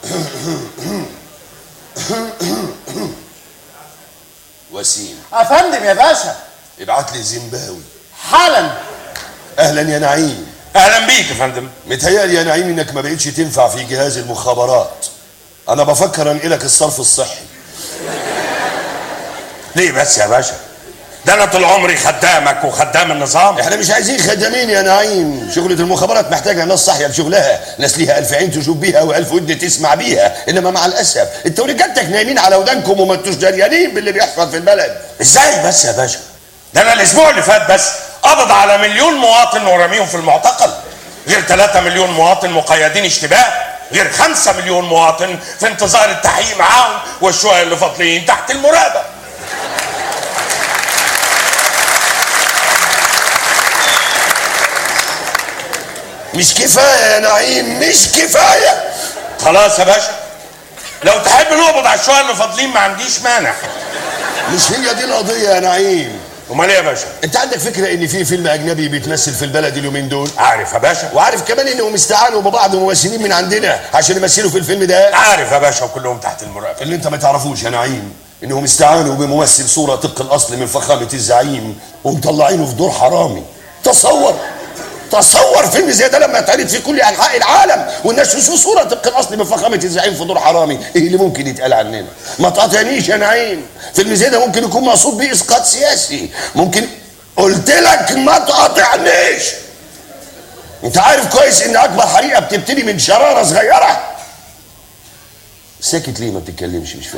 وسيم افندم يا باشا ابعت لي زيمباوي حالا اهلا يا نعيم اهلا بيك يا فندم متهيألي يا نعيم انك ما بقتش تنفع في جهاز المخابرات انا بفكر انقلك الصرف الصحي ليه بس يا باشا ده انا طول عمري خدامك وخدام النظام احنا مش عايزين خدامين يا نعيم شغلة المخابرات محتاجة ناس صاحية لشغلها ناس ليها ألف عين تشوف بيها وألف ودن تسمع بيها إنما مع الأسف انتوا رجالتك نايمين على ودانكم وما انتوش دريانين باللي بيحصل في البلد ازاي بس يا باشا ده انا الاسبوع اللي فات بس قبض على مليون مواطن ورميهم في المعتقل غير 3 مليون مواطن مقيدين اشتباه غير 5 مليون مواطن في انتظار التحقيق معاهم والشوية اللي فاضلين تحت المراقبة مش كفاية يا نعيم مش كفاية خلاص يا باشا لو تحب نقبض على الشوية اللي فاضلين ما عنديش مانع مش هي دي القضية يا نعيم امال ايه يا باشا انت عندك فكرة ان في فيلم اجنبي بيتمثل في البلد اليومين دول عارف يا باشا وعارف كمان انهم استعانوا ببعض ممثلين من عندنا عشان يمثلوا في الفيلم ده عارف يا باشا وكلهم تحت المراقبة اللي انت ما تعرفوش يا نعيم انهم استعانوا بممثل صورة طبق الاصل من فخامة الزعيم ومطلعينه في دور حرامي تصور تصور فيلم زي ده لما يتعرض في كل انحاء العالم والناس يشوفوا صوره طبق الاصل من فخامه الزعيم في دور حرامي ايه اللي ممكن يتقال عننا ما تقاطعنيش يا نعيم فيلم زي ده ممكن يكون مقصود بيه اسقاط سياسي ممكن قلت لك ما تقاطعنيش انت عارف كويس ان اكبر حريقه بتبتدي من شراره صغيره ساكت ليه ما بتتكلمش مش فاهم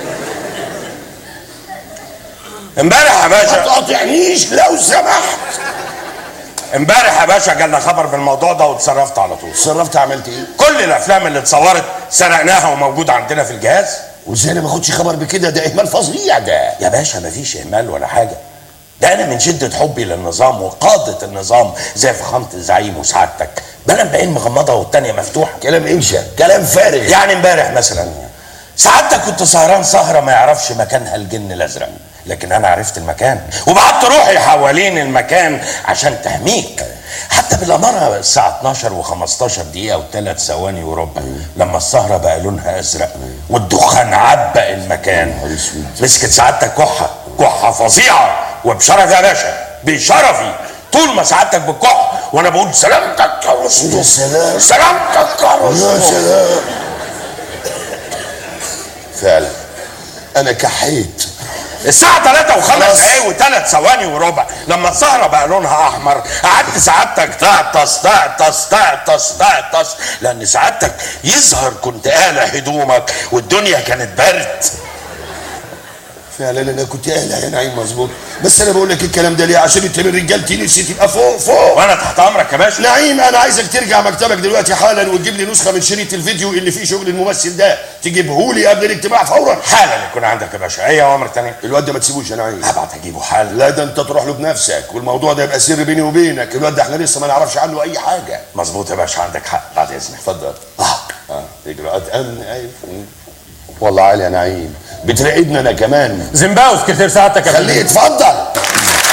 امبارح يا ما باشا تقاطعنيش لو سمحت امبارح يا باشا جالنا خبر بالموضوع ده واتصرفت على طول صرفت عملت ايه كل الافلام اللي اتصورت سرقناها وموجوده عندنا في الجهاز وازاي انا ما اخدش خبر بكده ده اهمال فظيع ده يا باشا مفيش اهمال ولا حاجه ده انا من شده حبي للنظام وقاده النظام زي فخامه الزعيم وسعادتك بلا بعين مغمضه والتانيه مفتوحه كلام انشا كلام فارغ يعني امبارح مثلا سعادتك كنت سهران سهره ما يعرفش مكانها الجن الازرق لكن انا عرفت المكان وبعت روحي حوالين المكان عشان تهميك حتى بالاماره الساعه 12 و15 دقيقه وثلاث ثواني وربع لما السهره بقى لونها ازرق والدخان عبق المكان مسكت سعادتك كحه كحه فظيعه وبشرف يا باشا بشرفي طول ما سعادتك بتكح وانا بقول سلامتك يا وسطى يا سلام. سلامتك يا يا وسطى سلام فعلا انا كحيت الساعة 3 وخمس خلاص. دقايق وثلاث ثواني وربع لما السهرة بقى لونها أحمر قعدت سعادتك تعطس تعطس تعطس تعطس لأن سعادتك يظهر كنت قالع هدومك والدنيا كانت برد فعلا انا كنت قالع يا نعيم مظبوط بس انا بقول لك الكلام ده ليه عشان انت من رجالتي نفسي تبقى فوق فوق وأنا تحت أمرك يا باشا نعيم انا عايزك ترجع مكتبك دلوقتي حالا وتجيب لي نسخه من شريط الفيديو اللي فيه شغل الممثل ده تجيبه لي قبل الاجتماع فورا حالا يكون عندك يا باشا أي أوامر تانية الواد ده ما تسيبوش يا نعيم هبعت أجيبه حالا لا ده انت تروح له بنفسك والموضوع ده يبقى سر بيني وبينك الواد ده احنا لسه ما نعرفش عنه اي حاجه مظبوط يا باشا عندك حق بعد إذنك اتفضل اه اه اجراءات امن ايوه والله عالي يا نعيم بتراقبنا انا كمان زيمباوي سكرتير سعادتك يا خليه فندم يتفضل